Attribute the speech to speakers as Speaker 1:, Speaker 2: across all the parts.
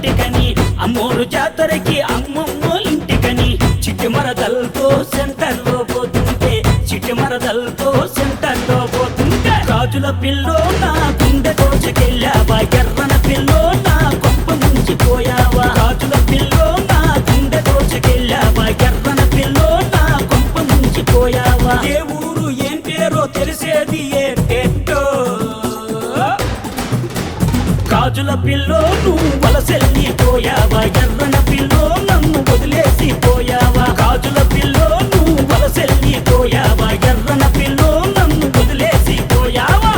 Speaker 1: ఇంటికని అమ్మోరు జాతరకి అమ్మమ్మ ఇంటికని చిట్టి మరదలతో సెంటర్ లో పోతుంటే చిట్టి మరదలతో సెంటర్ లో పోతుంటే గాజుల పిల్లో నా గుండె దోచకెళ్ళావా ఎర్రన పిల్లో నా కొంప నుంచి పోయావా గాజుల పిల్లో నా గుండె దోచకెళ్ళావా ఎర్రన పిల్లో నా కొంప నుంచి పోయావా ఏ ఊరు ఏం పేరో తెలిసేది ఏ టెట్టో గాజుల పిల్లో నువ్వు వలసెల్లి పోయావా ఎర్రన పిల్లో నన్ను వదిలేసి పోయావా గాజుల పిల్లో నువ్వు వలసెల్లి పోయావా ఎర్రన పిల్లో నన్ను వదిలేసి పోయావా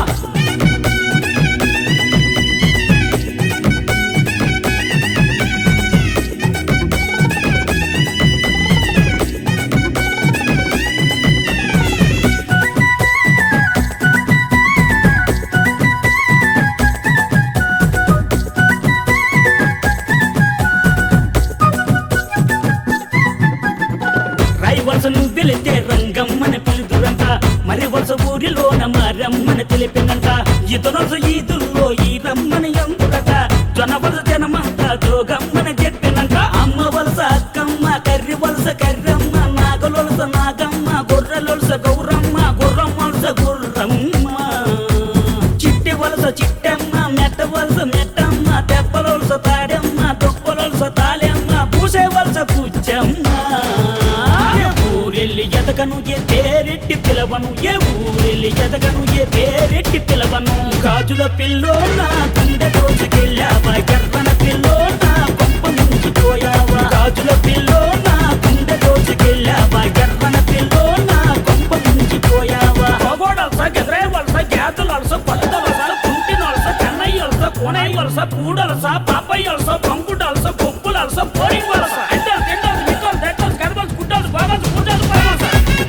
Speaker 1: రై వలస నువ్వు వెళితే రంగమ్మని పిలుదురంట మరి వలస ఊరిలోన మారమ్మని తెలిపినంట ఇతరుల ఈదుల్లో ఈ రమ్మని ఎందురట జొన్న వలస జనమంతా జోగమ్మని చెప్పినంట అమ్మ వలస అక్కమ్మ కర్రి వలస కర్రమ్మ నాగలొలస నాగమ్మ గొర్రెలొలస గౌరమ్మ గుర్రం వలస గుర్రమ్మ చిట్టి వలస చిట్టమ్మ మెట్ట వలస మెట్టమ్మ తెప్పలొలస తాడమ్మ దుప్పలొలస తాళెమ్మ పూసే వలస పుచ్చమ్మ ఏ ఊరెళ్ళి ఎదగను ఏ పేరెట్టి పిలవను ఏ ఊరెళ్ళి ఎదగను ఏ పేరెట్టి పిలవను గాజుల పిల్లో నా గుండె దోచుకెళ్ళావా ఎర్రన పిల్లో నా కొంప నుంచి పోయావా గాజుల పిల్లో నా గుండె దోచుకెళ్ళావా ఎర్రన పిల్లో నా కొంప నుంచి పోయావా
Speaker 2: మగోడల్స గెదరే వలస గ్యాతులు అలస పట్టు వలస కుంటిన వలస చెన్నై వలస కోనై వలస పూడలస పాపయ్య వలస పంకుడు అలస పప్పులు అలస పోరింగ్ వలస ఎండలు తిండలు మిక్కలు తెక్కలు కడబలు గుడ్డలు బాబలు గుడ్డలు పరవలస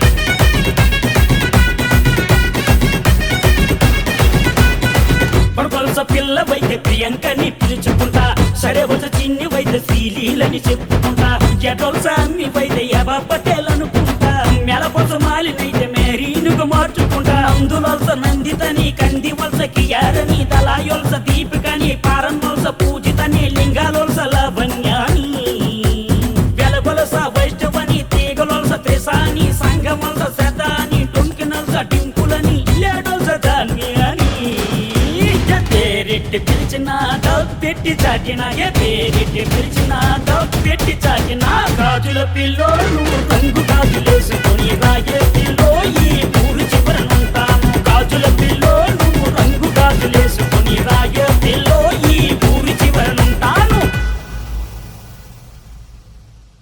Speaker 1: పడవలస పిల్ల వైద్య ప్రియాంకని పిలుచుకుంటా సరే వలస చిన్ని వైద్య శ్రీలీలని చెప్పుకుంటా ఎటొలస అన్ని వైద్య యబా పటేల్ అనుకుంటా మెలపొలస మాలినైతే మేరీనుగా మార్చుకుంటా అందువలస నందితని కంది వలస కియారని దళాయొలస దీపికని పారం వలస పూజితని లింగాలొలస లావణ్యాని వెలగొలస వైష్ణవని తీగలొలస త్రిసాని సంగమొలస శతాని డొంకినొలస డింపులని లేడొలస ధాన్యాని పేరెట్టి పిలిచిన పెట్టి చాటిన ఏ పేరెట్టి పిలిచిన పెట్టి చాటిన గాజుల పిల్లో నువ్వు రంగు గాజులేసుకొని రాయే పిల్లో ఈ